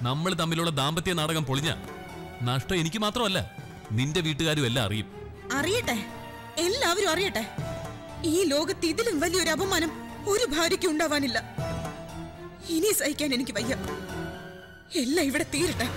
നമ്മൾ തമ്മിലുള്ള ദാമ്പത്യ നാടകം പൊളിഞ്ഞ നഷ്ടം എനിക്ക് മാത്രമല്ല നിന്റെ വീട്ടുകാരും എല്ലാം അറിയും അറിയട്ടെ എല്ലാവരും അറിയട്ടെ ഈ ലോകത്ത് ഇതിലും വലിയൊരു അപമാനം ഒരു ഭാര്യയ്ക്ക് ഉണ്ടാവാനില്ല ഇനി സഹിക്കാൻ എനിക്ക് വയ്യ എല്ലാം ഇവിടെ തീരട്ടെ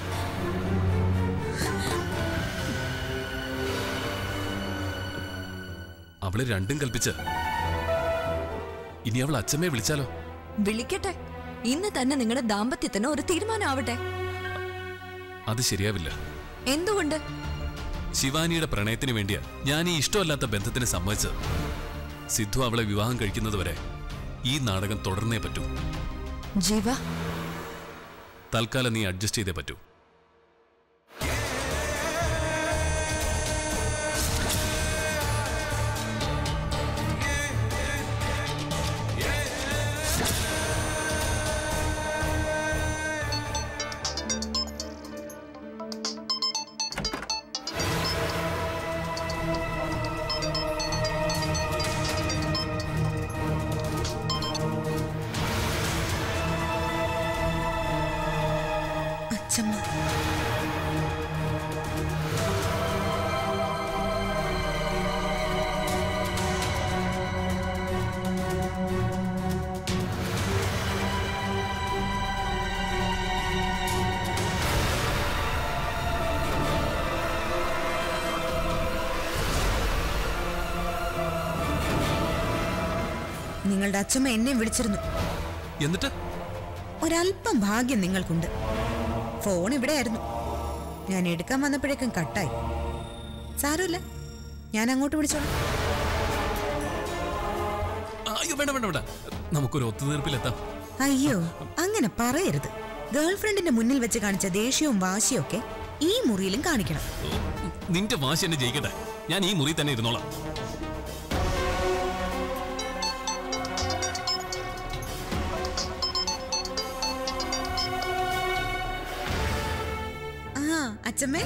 അവള് രണ്ടും കൽപ്പിച്ച് ഇനി അവൾ അച്ഛമ്മയെ വിളിച്ചാലോ വിളിക്കട്ടെ ഇന്ന് തന്നെ നിങ്ങളുടെ ദാമ്പത്യത്തിന് ഒരു തീരുമാനമാവട്ടെ അത് ശരിയാവില്ല എന്തുകൊണ്ട് ശിവാനിയുടെ പ്രണയത്തിന് വേണ്ടിയാ ഞാൻ ഈ ഇഷ്ടമല്ലാത്ത ബന്ധത്തിന് സമ്മതിച്ചത് സിദ്ധു അവളെ വിവാഹം കഴിക്കുന്നത് വരെ ഈ നാടകം തുടർന്നേ പറ്റൂ ജീവ തൽക്കാലം നീ അഡ്ജസ്റ്റ് ചെയ്തേ പറ്റൂ അച്ഛമ്മ നിങ്ങളുടെ അച്ഛമ്മ എന്നെ വിളിച്ചിരുന്നു എന്നിട്ട് ഒരല്പം ഭാഗ്യം നിങ്ങൾക്കുണ്ട് ഫോൺ ഇവിടെയായിരുന്നു ഞാൻ എടുക്കാൻ വന്നപ്പോഴേക്കും കട്ടായി സാരമില്ല ഞാൻ അങ്ങോട്ട് വിളിച്ചോളാം അയ്യോ വേണ്ട വേണ്ട വേണ്ട നമുക്കൊരു ഒത്തുതീർപ്പിലെത്താം അയ്യോ അങ്ങനെ പറയരുത് ഗേൾഫ്രണ്ടിന്റെ മുന്നിൽ വെച്ച് കാണിച്ച ദേഷ്യവും വാശിയും ഒക്കെ ഈ മുറിയിലും കാണിക്കണം നിന്റെ വാശി എന്നെ ജയിക്കട്ടെ ഞാൻ ഈ മുറി തന്നെ ഇരുന്നോളാം ആ അച്ഛമ്മേ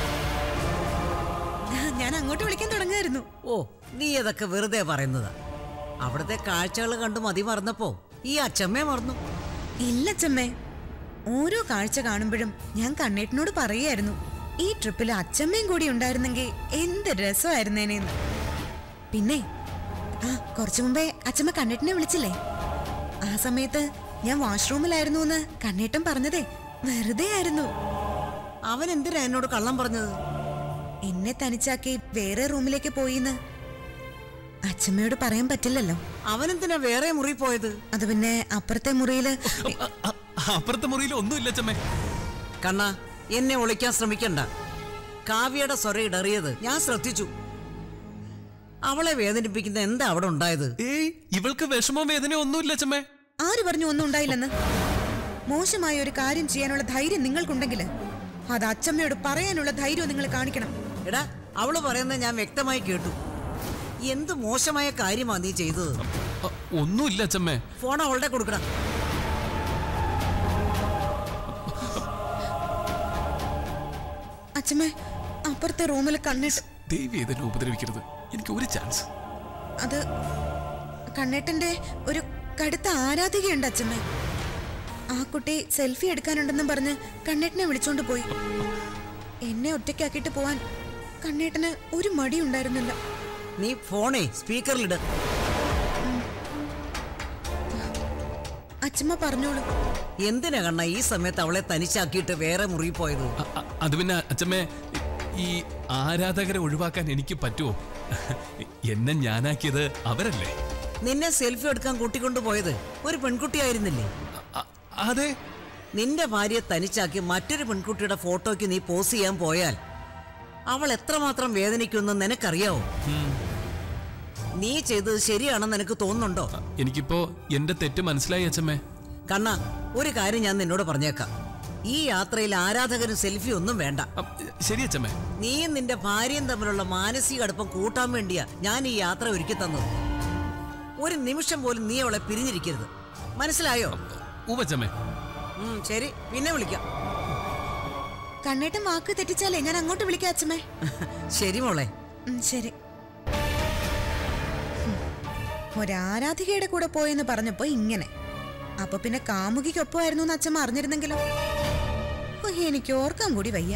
ആ, ഞാൻ അങ്ങോട്ട് വിളിക്കാൻ തുടങ്ങായിരുന്നു ഓ നീ അതൊക്കെ വെറുതെ പറയുന്നതാ അവിടുത്തെ കാഴ്ചകൾ കണ്ട് മതി മറന്നപ്പോ ഈ അച്ഛമ്മയെ മറന്നു ഇല്ല അച്ഛമ്മേ ഓരോ കാഴ്ച കാണുമ്പോഴും ഞാൻ കണ്ണേട്ടനോട് പറയായിരുന്നു ഈ ട്രിപ്പിൽ അച്ഛമ്മയും കൂടി ഉണ്ടായിരുന്നെങ്കിൽ എന്ത് രസമായിരുന്നേനേന്ന് പിന്നെ ആ കുറച്ചു മുമ്പേ അച്ഛമ്മ കണ്ണേട്ടനെ വിളിച്ചില്ലേ ആ സമയത്ത് ഞാൻ വാഷ്റൂമിലായിരുന്നു എന്ന് കണ്ണേട്ടൻ പറഞ്ഞതേ വെറുതെ ആയിരുന്നു അവൻ എന്തിനാ എന്നോട് കള്ളം പറഞ്ഞത് എന്നെ തനിച്ചാക്കി വേറെ റൂമിലേക്ക് പോയിന്ന് അച്ഛമ്മയോട് പറയാൻ പറ്റില്ലല്ലോ അവൻ എന്തിനാ വേറെ മുറി പോയത് അത് പിന്നെ അപ്പുറത്തെ മുറിയില് അ- അ- അപ്പുറത്തെ മുറിയിൽ ഒന്നുമില്ല അച്ഛമ്മേ കണ്ണ എന്നെ ഒളിക്കാൻ ശ്രമിക്കണ്ട കാവ്യയുടെ സ്വര ഇടറിയത് ഞാൻ ശ്രദ്ധിച്ചു അവളെ വേദനിപ്പിക്കുന്ന എന്താ അവിടെ ഉണ്ടായത് ഏയ് ഇവൾക്ക് വിഷമോ വേദനയോ ഒന്നുമില്ല അച്ഛമ്മേ ആര് പറഞ്ഞു ഒന്നും ഉണ്ടായില്ലെന്ന് മോശമായ ഒരു കാര്യം ചെയ്യാനുള്ള ധൈര്യം നിങ്ങൾക്കുണ്ടെങ്കിൽ അത് അച്ഛമ്മയോട് പറയാനുള്ള ധൈര്യം നിങ്ങൾ കാണിക്കണം എടാ അവള് പറയുന്നത് ഞാൻ വ്യക്തമായി കേട്ടു എന്ത് മോശമായ കാര്യമാ നീ ചെയ്തത് അ, ഒന്നുമില്ല അച്ഛമ്മേ ഫോൺ അവളുടെ കൊടുക്കണം അച്ഛമ്മേ അപ്പുറത്തെ റൂമിൽ കണ്ണിട്ട് ദേവി ഇതിനെ ഉപദ്രവിക്കരുത് എനിക്ക് ഒരു ചാൻസ് അത് കണ്ണേട്ടന്റെ ഒരു കടുത്ത ആരാധികയുണ്ട് അച്ഛമ്മേ ആ കുട്ടി സെൽഫി എടുക്കാനുണ്ടെന്നും പറഞ്ഞ് കണ്ണേട്ടനെ വിളിച്ചോണ്ട് പോയി എന്നെ ഒറ്റയ്ക്കാക്കിയിട്ട് പോവാൻ കണ്ണേട്ടന് ഒരു മടി ഉണ്ടായിരുന്നില്ല നീ ഫോണേ സ്പീക്കറിലിട് അച്ഛമ്മ പറഞ്ഞോളൂ എന്തിനാ കണ്ണ ഈ സമയത്ത് അവളെ തനിച്ചാക്കിയിട്ട് വേറെ മുറി പോയത് അ- അ- അത് പിന്നെ അച്ഛമ്മേ ഈ ആരാധകരെ ഒഴിവാക്കാൻ എനിക്ക് പറ്റുമോ എന്നെ ഞാനാക്കിയത് അവരല്ലേ നിന്നെ സെൽഫി എടുക്കാൻ കൂട്ടിക്കൊണ്ടു പോയത് ഒരു പെൺകുട്ടിയായിരുന്നില്ലേ അ- അ- അതെ നിന്റെ ഭാര്യയെ തനിച്ചാക്കി മറ്റൊരു പെൺകുട്ടിയുടെ ഫോട്ടോയ്ക്ക് നീ പോസ് ചെയ്യാൻ പോയാൽ അവൾ എത്രമാത്രം വേദനിക്കുമെന്ന് നിനക്കറിയാവോ നീ ചെയ്തത് ശരിയാണെന്ന് എനിക്ക് തോന്നുന്നുണ്ടോ എനിക്കിപ്പോ എന്റെ തെറ്റ് മനസ്സിലായി അച്ഛമ്മേ കണ്ണ ഒരു കാര്യം ഞാൻ നിന്നോട് പറഞ്ഞേക്കാം ഈ യാത്രയിൽ ആരാധകരും സെൽഫി ഒന്നും വേണ്ട അ, ശരി അച്ഛമ്മേ നീയും നിന്റെ ഭാര്യയും തമ്മിലുള്ള മാനസിക അടുപ്പം കൂട്ടാൻ വേണ്ടിയാ ഞാൻ ഈ യാത്ര ഒരുക്കി തന്നത് ഒരു നിമിഷം പോലും നീ അവളെ പിരിഞ്ഞിരിക്കരുത് മനസ്സിലായോ ഊവച്ചമ്മേ ഉം, ശരി പിന്നെ വിളിക്കാം കണ്ണേട്ടൻ വാക്ക് തെറ്റിച്ചാലേ ഞാൻ അങ്ങോട്ട് വിളിക്കാം അച്ഛമ്മേ ശരി മോളെ ഉം, ശരി ഉം. ഒരാരാധികയുടെ കൂടെ പോയെന്ന് പറഞ്ഞപ്പോ ഇങ്ങനെ അപ്പൊ പിന്നെ കാമുകിക്കൊപ്പമായിരുന്നു എന്ന് അച്ഛമ്മ അറിഞ്ഞിരുന്നെങ്കിലോ ഓ, എനിക്ക് ഓർക്കാൻ കൂടി വയ്യ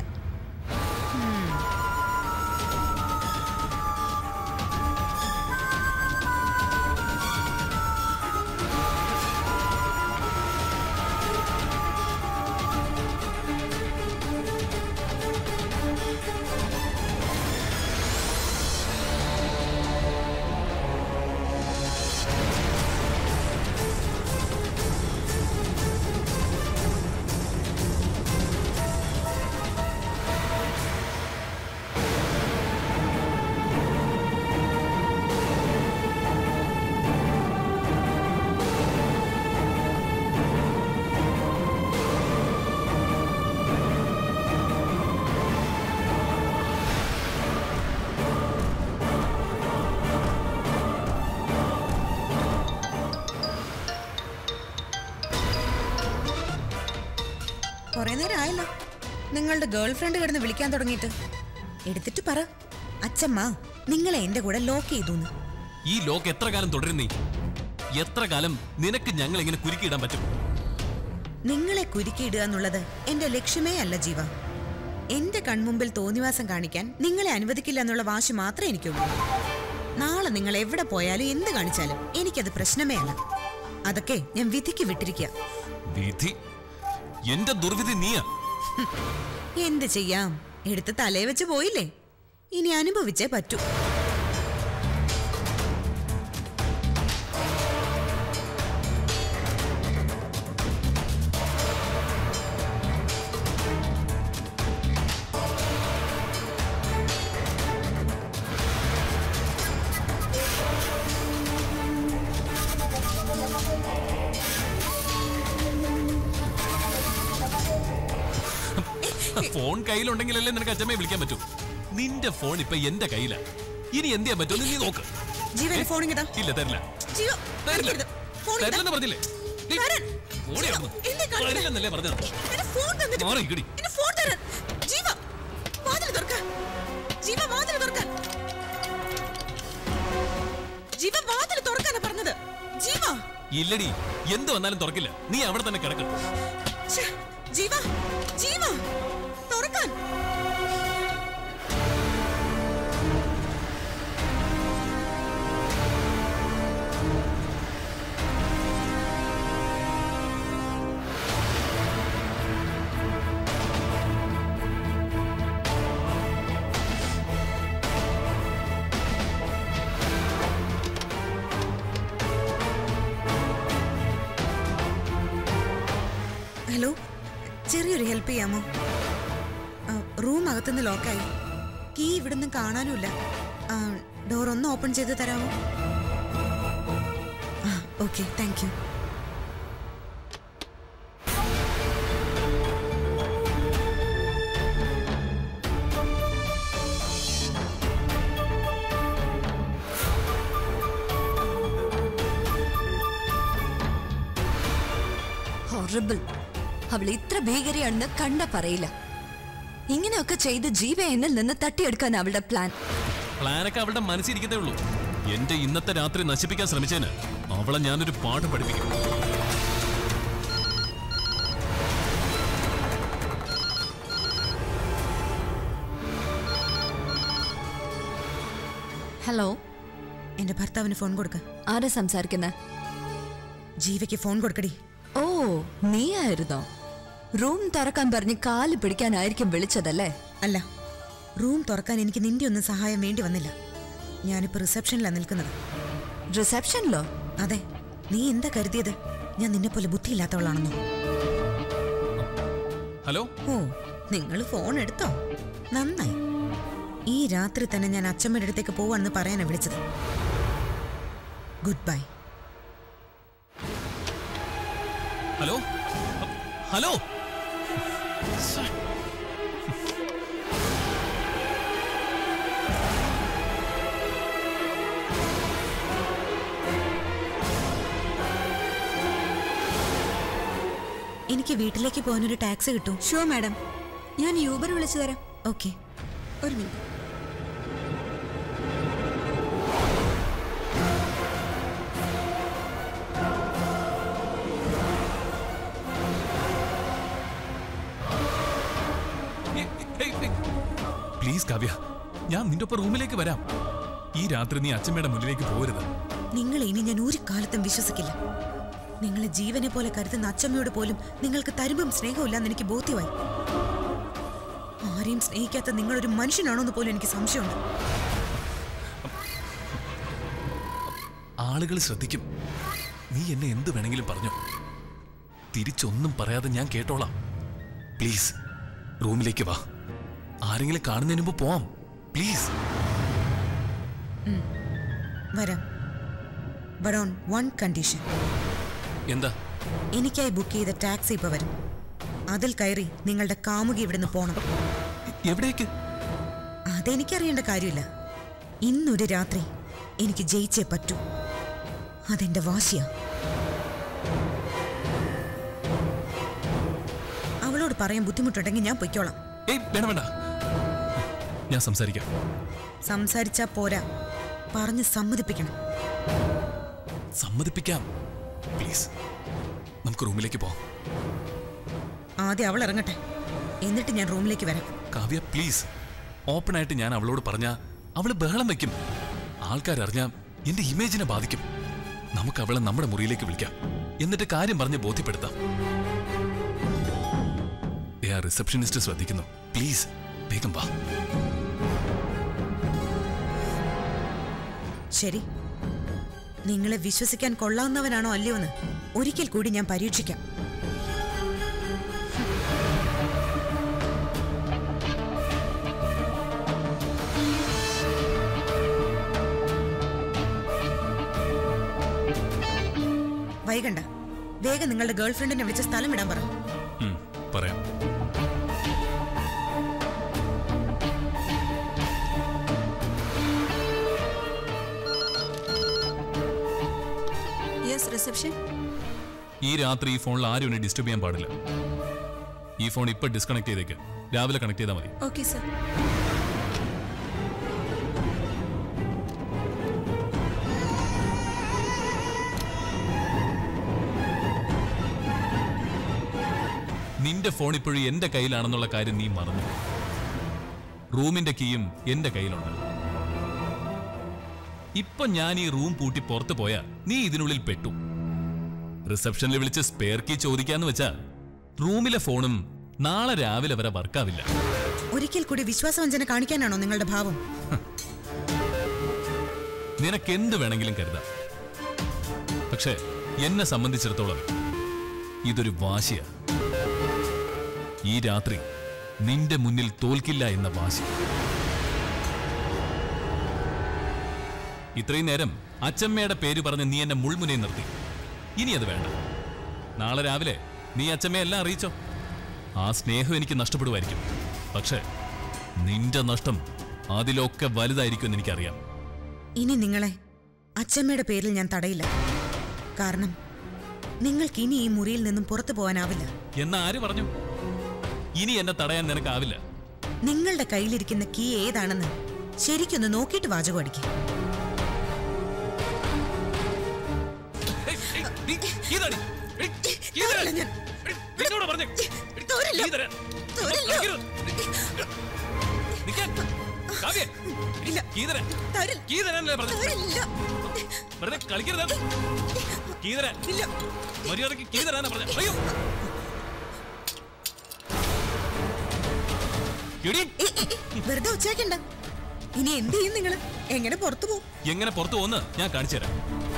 കുറെ നേരം ആയല്ലോ നിങ്ങളുടെ ഗേൾ ഫ്രണ്ട് കിടന്ന് വിളിക്കാൻ തുടങ്ങിയിട്ട് എടുത്തിട്ട് പറ അച്ഛമ്മ നിങ്ങളെ എന്റെ കൂടെ ലോക്ക് ചെയ്തു ഈ ലോക്ക് എത്ര കാലം തുടരും നീ എത്ര കാലം നിനക്ക് ഞങ്ങൾ ഇങ്ങനെ കുരുക്കിയിടാൻ പറ്റും നിങ്ങളെ കുരുക്കിയിടുക എന്നുള്ളത് എന്റെ ലക്ഷ്യമേ അല്ല ജീവ എന്റെ കൺമുമ്പിൽ തോന്നിവാസം കാണിക്കാൻ നിങ്ങളെ അനുവദിക്കില്ല എന്നുള്ള വാശി മാത്രമേ എനിക്കുള്ളൂ നാളെ നിങ്ങൾ എവിടെ പോയാലും എന്ത് കാണിച്ചാലും എനിക്കത് പ്രശ്നമേ അല്ല അതൊക്കെ ഞാൻ വിധിക്ക് വിട്ടിരിക്കുക വിധി എന്റെ ദുർവിധി നീയാ എന്ത് ചെയ്യാം എടുത്ത് തലേ വെച്ച് പോയില്ലേ ഇനി അനുഭവിച്ചേ പറ്റൂ ഫോൺ കയ്യിലുണ്ടെങ്കിലല്ലേ നിനക്ക് അച്ഛമ്മയെ വിളിക്കാൻ പറ്റൂ നിന്റെ ഫോൺ ഇപ്പൊ എന്റെ കയ്യിലാ ഇനി എന്ത് ചെയ്യാൻ പറ്റുമോ നീ നോക്ക് ജീവൻ ഫോൺ ഇങ്ങതാ ഇല്ല തരില്ല ജീവ തരില്ല എടുക്കരുത്. ഫോൺ ഇങ്ങതാ. തരില്ലെന്ന് പറഞ്ഞില്ലേ നീ തരാൻ. ഫോൺ ജീവ, എടുക്കുന്നു. എന്നെ കാണില്ല. തരില്ലെന്നല്ലേ പറഞ്ഞത് എന്നെ ഫോൺ തന്നിട്ട് മാറി ഇക്കടി. എന്നെ ഫോൺ തരാൻ. ജീവ, വാതില് തുറക്കാൻ. ജീവ, വാതില് തുറക്കാൻ. ജീവ, വാതില് തുറക്കാനാ പറഞ്ഞത്. ജീവ, ഇല്ലടി എന്ത് വന്നാലും തുറക്കില്ല നീ അവിടെ തന്നെ കിടക്കും ഛെ, ജീവ, ജീവ, തുറക്കാൻ. ഹലോ ചെറിയൊരു ഹെൽപ്പ് ചെയ്യാമോ ആ, റൂം അകത്തുനിന്ന് ലോക്കായി കീ ഇവിടുന്ന് കാണാനുമില്ല ആ, ഡോർ ഒന്ന് ഓപ്പൺ ചെയ്ത് തരാമോ ആ ഓക്കെ താങ്ക് യു ഹൊറിബിൾ അവൾ ഇത്ര ഭീകരയാണെന്ന് കണ്ട പറയില്ല ഇങ്ങനെയൊക്കെ ചെയ്ത് ജീവ എന്നിൽ നിന്ന് തട്ടിയെടുക്കാൻ അവളുടെ പ്ലാൻ പ്ലാനൊക്കെ അവളുടെ മനസ്സിരിക്കുന്നേ ഉള്ളൂ എന്റെ ഇന്നത്തെ രാത്രി നശിപ്പിക്കാൻ ശ്രമിച്ചതിന് അവളെ ഞാനൊരു പാഠം പഠിപ്പിക്കും ഹലോ എന്റെ ഭർത്താവിന് ഫോൺ കൊടുക്ക ആരാ സംസാരിക്കുന്ന ജീവയ്ക്ക് ഫോൺ കൊടുക്കടി ഓ നീയായിരുന്നോ റൂം തുറക്കാൻ പറഞ്ഞ് കാല് പിടിക്കാനായിരിക്കും വിളിച്ചതല്ലേ അല്ല റൂം തുറക്കാൻ എനിക്ക് നിന്റെ ഒന്നും സഹായം വേണ്ടി വന്നില്ല ഞാനിപ്പോ റിസപ്ഷനിലാണ് നിൽക്കുന്നത് റിസപ്ഷനിലോ അതെ നീ എന്താ കരുതിയത് ഞാൻ നിന്നെ പോലെ ബുദ്ധിയില്ലാത്തവളാണെന്നോ ഹലോ ഓ നിങ്ങൾ ഫോൺ എടുത്തോ നന്നായി ഈ രാത്രി തന്നെ ഞാൻ അച്ഛമ്മയുടെ അടുത്തേക്ക് പോവാണെന്ന് പറയാനാ വിളിച്ചത് ഗുഡ് ബൈ ഹലോ ഹലോ എനിക്ക് വീട്ടിലേക്ക് പോകാനൊരു ടാക്സി കിട്ടും ഷോ മാഡം ഞാൻ യൂബർ വിളിച്ചു തരാം ഓക്കെ ഒരു മിനിറ്റ് പ്ലീസ് കാവ്യ ഞാൻ നിന്റെ ഒപ്പം റൂമിലേക്ക് വരാം ഈ രാത്രി നീ അച്ഛമ്മയുടെ മുന്നിലേക്ക് പോരുത് നിങ്ങളെ ഇനി ഞാൻ ഒരു കാലത്തും വിശ്വസിക്കില്ല നിങ്ങളെ ജീവനെ പോലെ കരുതുന്ന അച്ചമ്മയോട് പോലും നിങ്ങൾക്ക് തരുമ്പം സ്നേഹമില്ലെന്ന് എനിക്ക് ബോധ്യമായി ആരെയും സ്നേഹിക്കാത്ത നിങ്ങളൊരു മനുഷ്യനാണോ എന്ന് പോലും എനിക്ക് സംശയമുണ്ട് ആളുകൾ ശ്രദ്ധിക്കും നീ എന്നെ എന്ത് വേണമെങ്കിലും പറഞ്ഞു തിരിച്ചൊന്നും പറയാതെ ഞാൻ കേട്ടോളാം പ്ലീസ് റൂമിലേക്ക് വാ ആരെങ്കിലും കാണുന്നതിന് മുമ്പ് പോവാം പ്ലീസ് വരാം ബട്ട് ഓൺ വൺ കണ്ടീഷൻ എന്താ എനിക്കായി ബുക്ക് ചെയ്ത ടാക്സി ഇപ്പൊ വരും അതിൽ കയറി നിങ്ങളുടെ കാമുകി ഇവിടുന്ന് പോണം എവിടേക്ക് അതെനിക്കറിയേണ്ട കാര്യമില്ല ഇന്നൊരു രാത്രി എനിക്ക് ജയിച്ചേ പറ്റൂ അതെന്റെ വാശിയാ അവളോട് പറയാൻ ബുദ്ധിമുട്ടുണ്ടെങ്കിൽ ഞാൻ പൊയ്ക്കോളാം ഏയ് വേണ്ട വേണ്ട ഞാൻ സംസാരിക്കാം സംസാരിച്ചാ പോരാ പറഞ്ഞ് സമ്മതിപ്പിക്കണം സമ്മതിപ്പിക്കാം പ്ലീസ് നമുക്ക് റൂമിലേക്ക് പോവാം ആദ്യം അവൾ ഇറങ്ങട്ടെ എന്നിട്ട് ഞാൻ റൂമിലേക്ക് വരാം കാവ്യ പ്ലീസ് ഓപ്പൺ ആയിട്ട് ഞാൻ അവളോട് പറഞ്ഞ അവള് ബഹളം വെക്കും ആൾക്കാരറിഞ്ഞാ എന്റെ ഇമേജിനെ ബാധിക്കും നമുക്ക് അവളെ നമ്മുടെ മുറിയിലേക്ക് വിളിക്കാം എന്നിട്ട് കാര്യം പറഞ്ഞ് ബോധ്യപ്പെടുത്താം ദേ ആ റിസപ്ഷനിസ്റ്റ് ശ്രദ്ധിക്കുന്നു പ്ലീസ് വേഗം വാ ശരി നിങ്ങളെ വിശ്വസിക്കാൻ കൊള്ളാവുന്നവനാണോ അല്ലയോ എന്ന് ഒരിക്കൽ കൂടി ഞാൻ പരീക്ഷിക്കാം വൈകണ്ട വേഗം നിങ്ങളുടെ ഗേൾഫ്രണ്ടിനെ വിളിച്ച സ്ഥലം വിടാൻ പറ ഉം, പറയാം യെസ് റിസപ്ഷൻ ഈ രാത്രി ഈ ഫോണിൽ ആരും എന്നെ ഡിസ്റ്റർബ് ചെയ്യാൻ പാടില്ല ഈ ഫോൺ ഇപ്പൊ ഡിസ്കണക്ട് ചെയ്തേക്ക് രാവിലെ കണക്ട് ചെയ്താൽ മതി ഓക്കെ സർ നിന്റെ ഫോൺ ഇപ്പോഴും എന്റെ കയ്യിലാണെന്നുള്ള കാര്യം നീ മറന്നു റൂമിന്റെ കീയും എന്റെ കയ്യിലുണ്ട് ഇപ്പൊ ഞാൻ ഈ റൂം പൂട്ടി പുറത്തു പോയാ നീ ഇതിനുള്ളിൽ പെട്ടു റിസപ്ഷനിൽ വിളിച്ച് സ്പെയർ കീ ചോദിക്കാന്ന് വെച്ചാ റൂമിലെ ഫോണും നാളെ രാവിലെ വരെ വർക്കാവില്ല ഒരിക്കൽ കൂടി വിശ്വാസവഞ്ചന കാണിക്കാനാണോ നിങ്ങളുടെ ഭാവം നിനക്ക് എന്ത് വേണമെങ്കിലും കരുതാം പക്ഷെ എന്നെ സംബന്ധിച്ചിടത്തോളം ഇതൊരു വാശിയാ ഈ രാത്രി നിന്റെ മുന്നിൽ തോൽക്കില്ല എന്ന വാശി ഇത്രയും നേരം അച്ചമ്മയുടെ പേര് പറഞ്ഞ് നീ എന്നെ മുൾമുനെ നിർത്തി ഇനി അത് വേണ്ട നാളെ രാവിലെ നീ അച്ചമ്മയെല്ലാം അറിയിച്ചോ ആ സ്നേഹം എനിക്ക് നഷ്ടപ്പെടുമായിരിക്കും പക്ഷേ നിന്റെ നഷ്ടം അതിലൊക്കെ വലുതായിരിക്കുമെന്ന് എനിക്കറിയാം ഇനി നിങ്ങളെ അച്ചമ്മയുടെ പേരിൽ ഞാൻ തടയില്ല കാരണം നിങ്ങൾക്ക് ഇനി ഈ മുറിയിൽ നിന്നും പുറത്തു പോകാനാവില്ല എന്ന് ആര് പറഞ്ഞു ഇനി എന്നെ തടയാൻ നിനക്കാവില്ല നിങ്ങളുടെ കയ്യിലിരിക്കുന്ന കീ ഏതാണെന്ന് ശരിക്കൊന്ന് നോക്കിയിട്ട് വാചകം അടിക്കും ഏയ്, ഏയ്, നീ key താടി. ഏയ്, key തരാൻ. ഞാൻ. ഏയ്, നിന്നോടാ പറഞ്ഞെ. തോരില്ല. key തരാൻ. തോരില്ല. കളിക്കരുത്. നിക്കാൻ. കാവ്യേ, ഇല്ല. key തരാൻ. തരില്ല. key തരാനല്ലേ പറഞ്ഞെ? തോരില്ല. വെറുതെ കളിക്കരുത് key തരാൻ. ഇല്ല. മര്യാദയ്ക്ക് key തരാനാ പറഞ്ഞെ. അയ്യോ. എടീ, ഏ, ഏ, ഏ, വെറുതെ ഉച്ചാക്കണ്ട ഇനി എന്ത് ചെയ്യും നിങ്ങള് എങ്ങനെ പുറത്തു പോകും എങ്ങനെ പുറത്തു പോന്ന് ഞാൻ കാണിച്ചു തരാം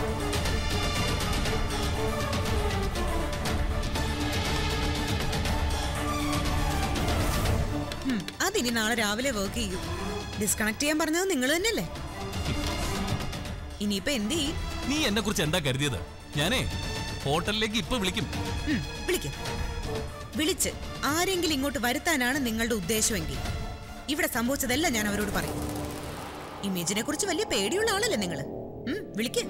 ഉം, അതിനി നാളെ രാവിലെ വർക്ക് ചെയ്യൂ ഡിസ്കണക്ട് ചെയ്യാൻ പറഞ്ഞത് നിങ്ങൾ തന്നെയല്ലേ ഇനിയിപ്പോ എന്ത് ചെയ്യും നീ എന്നെ കുറിച്ച് എന്താ കരുതിയത് ഞാനേ ഹോട്ടലിലേക്ക് ഇപ്പൊ വിളിക്കും ഉം, വിളിക്കും വിളിച്ച് ആരെങ്കിലും ഇങ്ങോട്ട് വരുത്താനാണ് നിങ്ങളുടെ ഉദ്ദേശമെങ്കിൽ ഇവിടെ സംഭവിച്ചതെല്ലാം ഞാൻ അവരോട് പറയും ഇമേജിനെ കുറിച്ച് വലിയ പേടിയുള്ള ആളല്ലേ നിങ്ങള് ഉം, വിളിക്ക്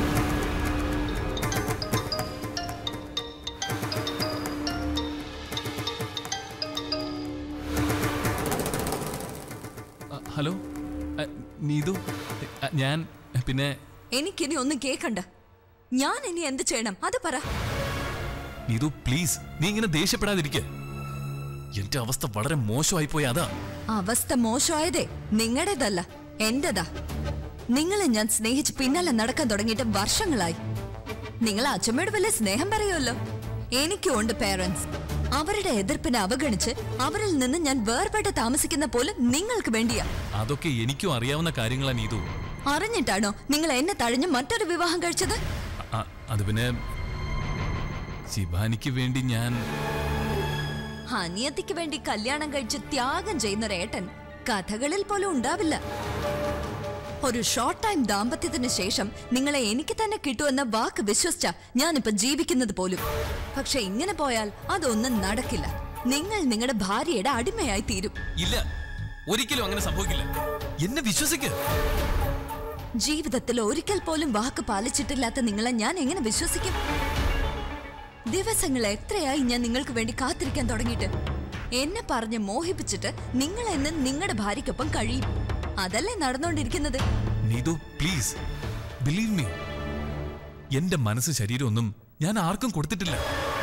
അ, ഹലോ അ, നീതു അ, ഞാൻ പിന്നെ എനിക്കിനി ഒന്നും കേക്കണ്ട ഞാൻ ഇനി എന്ത് ചെയ്യണം അത് പറ നീതു പ്ലീസ് നീ ഇങ്ങനെ ദേഷ്യപ്പെടാതിരിക്കുക എന്റെ അവസ്ഥ വളരെ മോശമായി പോയി അതാ അവസ്ഥ മോശമായതേ നിങ്ങളുടേതല്ല എന്റേതാ നിങ്ങളെ ഞാൻ സ്നേഹിച്ച് പിന്നാലെ നടക്കാൻ തുടങ്ങിയിട്ട് വർഷങ്ങളായി നിങ്ങൾ അച്ഛമ്മയോട് വല്ല സ്നേഹം പറയുമല്ലോ എനിക്കും ഉണ്ട് പേരൻസ് അവരുടെ എതിർപ്പിനെ അവഗണിച്ച് അവരിൽ നിന്ന് ഞാൻ വേർപെട്ട് താമസിക്കുന്ന പോലും നിങ്ങൾക്ക് വേണ്ടിയാ അതൊക്കെ എനിക്കും അറിയാവുന്ന കാര്യങ്ങളാ നീതു അറിഞ്ഞിട്ടാണോ നിങ്ങൾ എന്നെ തഴഞ്ഞ് മറ്റൊരു വിവാഹം കഴിച്ചത് അ- അത് പിന്നെ ശിവാനിക്ക് വേണ്ടി ഞാൻ അനിയത്തിക്ക് വേണ്ടി കല്യാണം കഴിച്ച് ത്യാഗം ചെയ്യുന്ന ഒരു ഏട്ടൻ കഥകളിൽ പോലും ഉണ്ടാവില്ല ഒരു ഷോർട്ട് ടൈം ദാമ്പത്യത്തിന് ശേഷം നിങ്ങളെ എനിക്ക് തന്നെ കിട്ടുമെന്ന വാക്ക് വിശ്വസിച്ച ഞാനിപ്പോ ജീവിക്കുന്നത് പോലും പക്ഷെ ഇങ്ങനെ പോയാൽ അതൊന്നും നടക്കില്ല നിങ്ങൾ നിങ്ങളുടെ ഭാര്യയുടെ അടിമയായി തീരും ഇല്ല ഒരിക്കലും അങ്ങനെ സംഭവിക്കില്ല എന്നെ വിശ്വസിക്ക് ജീവിതത്തിൽ ഒരിക്കൽ പോലും വാക്ക് പാലിച്ചിട്ടില്ലാത്ത നിങ്ങളെ ഞാൻ എങ്ങനെ വിശ്വസിക്കും ദിവസങ്ങൾ എത്രയായി ഞാൻ നിങ്ങൾക്ക് വേണ്ടി കാത്തിരിക്കാൻ തുടങ്ങിയിട്ട് എന്നെ പറഞ്ഞ് മോഹിപ്പിച്ചിട്ട് നിങ്ങൾ എന്ന് നിങ്ങളുടെ ഭാര്യയ്ക്കൊപ്പം കഴിയും അതല്ലേ നടന്നുകൊണ്ടിരിക്കുന്നത് നീതു പ്ലീസ് ബിലീവ് മീ എന്റെ മനസ്സ് ശരീരമൊന്നും ഞാൻ ആർക്കും കൊടുത്തിട്ടില്ല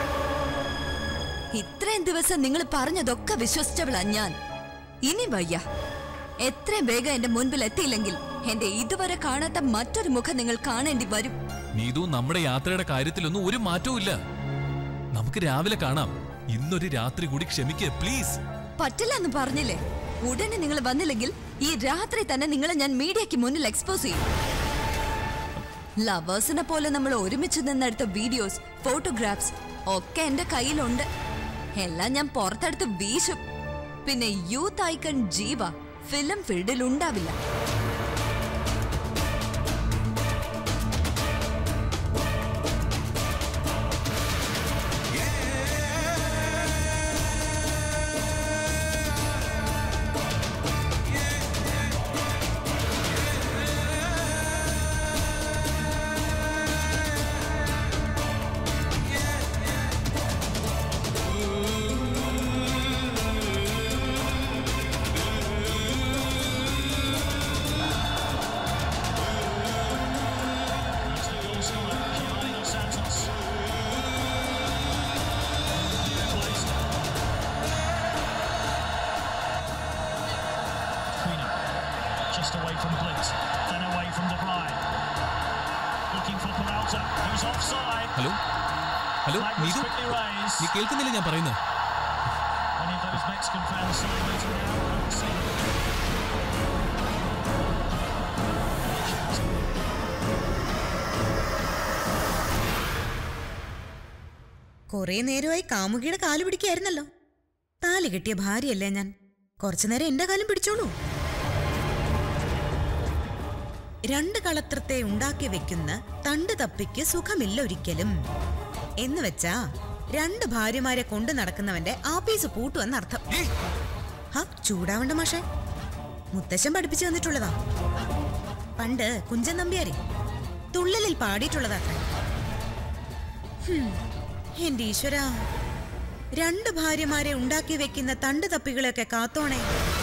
ഇത്രയും ദിവസം നിങ്ങൾ പറഞ്ഞതൊക്കെ വിശ്വസിച്ചവളാ ഞാൻ ഇനി വയ്യ എത്രയും വേഗം എന്റെ മുൻപിൽ എത്തിയില്ലെങ്കിൽ എന്റെ ഇതുവരെ കാണാത്ത മറ്റൊരു മുഖം നിങ്ങൾ കാണേണ്ടി വരും നീതു നമ്മുടെ യാത്രയുടെ കാര്യത്തിലൊന്നും ഒരു മാറ്റവും ഇല്ല നമുക്ക് രാവിലെ കാണാം ഇന്നൊരു രാത്രി കൂടി ക്ഷമിക്ക് പ്ലീസ് പറ്റില്ല എന്ന് പറഞ്ഞില്ലേ ഉടനെ നിങ്ങൾ വന്നില്ലെങ്കിൽ ഈ രാത്രി തന്നെ നിങ്ങളെ ഞാൻ മീഡിയയ്ക്ക് മുന്നിൽ എക്സ്പോസ് ചെയ്യും ലവേഴ്സിനെ പോലെ നമ്മൾ ഒരുമിച്ച് നിന്നെടുത്ത വീഡിയോസ് ഫോട്ടോഗ്രാഫ്സ് ഒക്കെ എന്റെ കയ്യിലുണ്ട് എല്ലാം ഞാൻ പുറത്തെടുത്ത് വീശും പിന്നെ യൂത്ത് ഐക്കൺ ജീവ ഫിലിം ഫീൽഡിൽ ഉണ്ടാവില്ല Queen just away from Blitz, then away from De Vrij. Looking for Peralta, who's offside. Hello hello Flag was Neethu quickly raised. നീ കേൾക്കുന്നില്ല ഞാൻ പറയുന്നത് Many of those Mexican fans celebrating now. I can see them. കുറെ നേരമായി കാമുകിയുടെ കാല് പിടിക്കായിരുന്നല്ലോ താലി കെട്ടിയ ഭാര്യയല്ലേ ഞാൻ കുറച്ചു നേരം എന്റെ കാലും പിടിച്ചോളൂ രണ്ട് കളത്രത്തെ ഉണ്ടാക്കി വെക്കുന്ന തണ്ട് തപ്പിക്ക് സുഖമില്ല ഒരിക്കലും എന്ന് വെച്ചാ രണ്ട് ഭാര്യമാരെ കൊണ്ടു നടക്കുന്നവന്റെ ആപ്പീസ് പൂട്ടുവെന്നർത്ഥം ഏയ്, ഹാ ചൂടാവണ്ട മാഷേ മുത്തശ്ശൻ പഠിപ്പിച്ചു തന്നിട്ടുള്ളതാ പണ്ട് കുഞ്ചൻ നമ്പ്യാരെ തുള്ളലിൽ പാടിയിട്ടുള്ളതാത്ര എന്റെ ഈശ്വര രണ്ട് ഭാര്യമാരെ ഉണ്ടാക്കി വെക്കുന്ന തണ്ട് തപ്പികളെയൊക്കെ കാത്തോണേ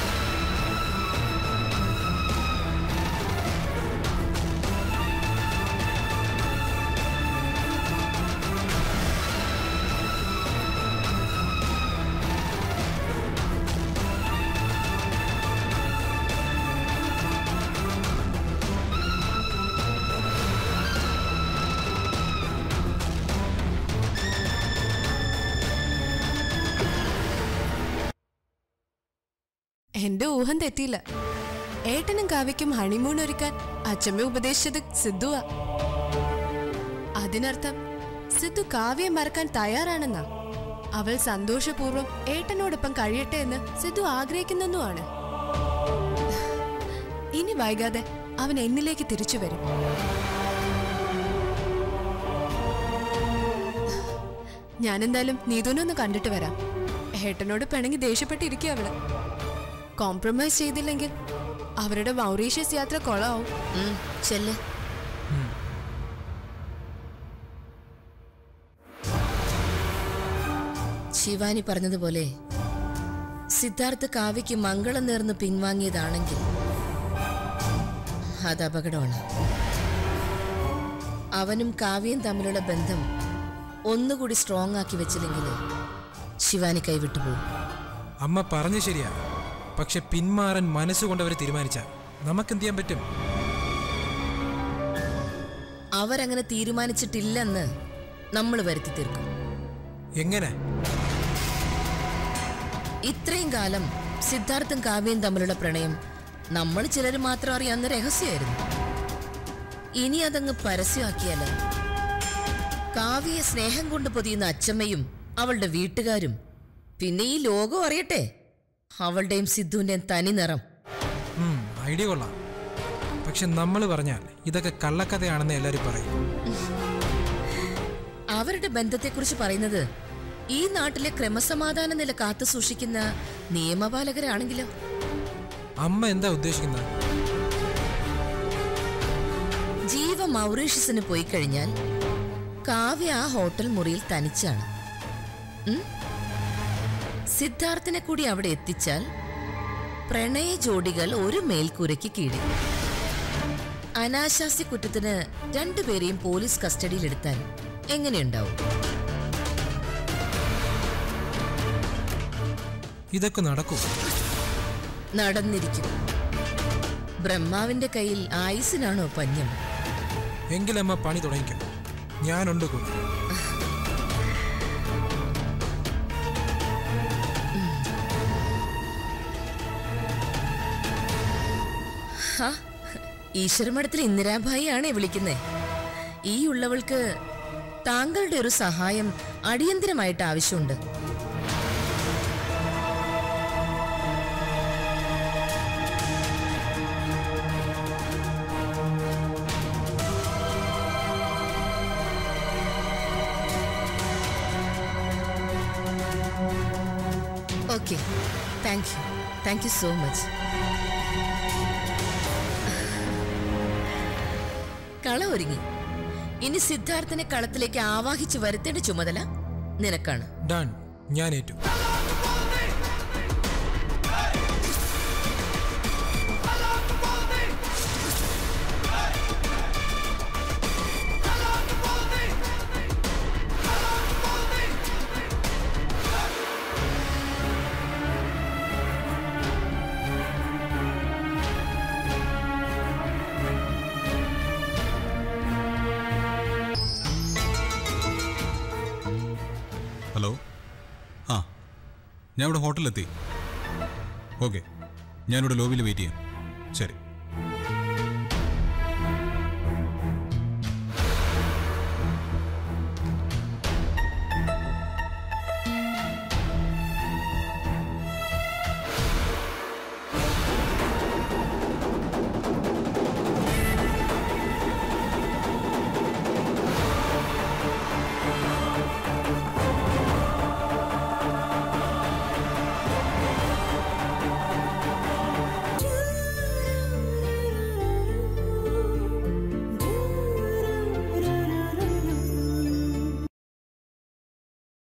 എന്റെ ഊഹം തെറ്റിയില്ല ഏട്ടനും കാവ്യയ്ക്കും ഹണിമൂൺ ഒരുക്കാൻ അച്ഛമ്മ ഉപദേശിച്ചത് സിദ്ധുവാ അതിനർത്ഥം സിദ്ധു കാവ്യെ മറക്കാൻ തയ്യാറാണെന്നാ അവൾ സന്തോഷപൂർവ്വം ഏട്ടനോടൊപ്പം കഴിയട്ടെ എന്ന് സിദ്ധു ആഗ്രഹിക്കുന്നെന്നുമാണ് ഇനി വൈകാതെ അവൻ എന്നിലേക്ക് തിരിച്ചു വരും ഞാനെന്തായാലും നീതുനൊന്ന് കണ്ടിട്ട് വരാം ഏട്ടനോട് പിണങ്ങി ദേഷ്യപ്പെട്ടിരിക്കുക അവള് കോംപ്രമൈസ് ചെയ്തില്ലെങ്കിൽ അവരുടെ മൗറീഷ്യസ് യാത്ര കൊളാവും ചെല്ല് ശിവാനി പറഞ്ഞതുപോലെ സിദ്ധാർത്ഥ് കാവ്യയ്ക്ക് മംഗളം നേർന്ന് പിൻവാങ്ങിയതാണെങ്കിൽ അത് അപകടമാണ് അവനും കാവ്യയും തമ്മിലുള്ള ബന്ധം ഒന്നുകൂടി സ്ട്രോങ് ആക്കി വെച്ചില്ലെങ്കിൽ ശിവാനി കൈവിട്ടു പോകും അമ്മ പറഞ്ഞു ശരിയാ പക്ഷെ പിന്മാറാൻ മനസ്സുകൊണ്ടവർ തീരുമാനിച്ച നമുക്കെന്ത് ചെയ്യാൻ പറ്റും അവരങ്ങനെ തീരുമാനിച്ചിട്ടില്ലെന്ന് നമ്മൾ വരുത്തി തീർക്കും എങ്ങനെ ഇത്രയും കാലം സിദ്ധാർത്ഥും കാവ്യയും തമ്മിലുള്ള പ്രണയം നമ്മൾ ചിലർ മാത്രം അറിയാവുന്ന രഹസ്യമായിരുന്നു ഇനി അതങ്ങ് പരസ്യമാക്കിയാലോ കാവ്യയെ സ്നേഹം കൊണ്ട് പൊതിയുന്ന അച്ചമ്മയും അവളുടെ വീട്ടുകാരും പിന്നെ ഈ ലോകം അറിയട്ടെ അവളുടെയും സിദ്ധുവിന്റെയും തനി നിറം ഉം, ഐഡിയ കൊള്ളാം പക്ഷെ നമ്മൾ പറഞ്ഞാൽ ഇതൊക്കെ കള്ളക്കഥയാണെന്ന് എല്ലാവരും പറയും അവരുടെ ബന്ധത്തെക്കുറിച്ച് പറയുന്നത് ഈ നാട്ടിലെ ക്രമസമാധാന നില കാത്തു സൂക്ഷിക്കുന്ന നിയമപാലകരാണെങ്കിലോ അമ്മ എന്താ ഉദ്ദേശിക്കുന്നത് ജീവ മൗറീഷ്യസിന് പോയി കഴിഞ്ഞാൽ കാവ്യ ആ ഹോട്ടൽ മുറിയിൽ തനിച്ചാണ് ഉം? സിദ്ധാർത്ഥിനെ കൂടി അവിടെ എത്തിച്ചാൽ പ്രണയ ജോഡികൾ ഒരു മേൽക്കൂരയ്ക്ക് കീഴിൽ അനാശാസ്യ കുറ്റത്തിന് രണ്ടുപേരെയും പോലീസ് കസ്റ്റഡിയിലെടുത്താൽ എങ്ങനെയുണ്ടാവും ഇതൊക്കെ നടക്കും നടന്നിരിക്കും ബ്രഹ്മാവിന്റെ കയ്യിൽ ആയുസിനാണോ പഞ്ഞം എങ്കിലമ്മ പണി തുടങ്ങിക്കും ഞാനുണ്ട് കൂടെ ഹാ, ഈശ്വരമഠത്തിൽ ഇന്ദിരാഭായി ആണേ വിളിക്കുന്നേ ഈ ഉള്ളവൾക്ക് താങ്കളുടെ ഒരു സഹായം അടിയന്തരമായിട്ട് ആവശ്യമുണ്ട് okay thank you thank you so much കള ഒരുങ്ങി ഇനി സിദ്ധാർത്ഥനെ കളത്തിലേക്ക് ആവാഹിച്ചു വരുത്തേണ്ട ചുമതല നിനക്കാണ് ഡൺ ഞാൻ ഏറ്റു ഹലോ ആ ഞാൻ ഇവിടെ ഹോട്ടലിലെത്തി ഓക്കെ ഞാനിവിടെ ലോബിയിൽ വെയിറ്റ് ചെയ്യാം ശരി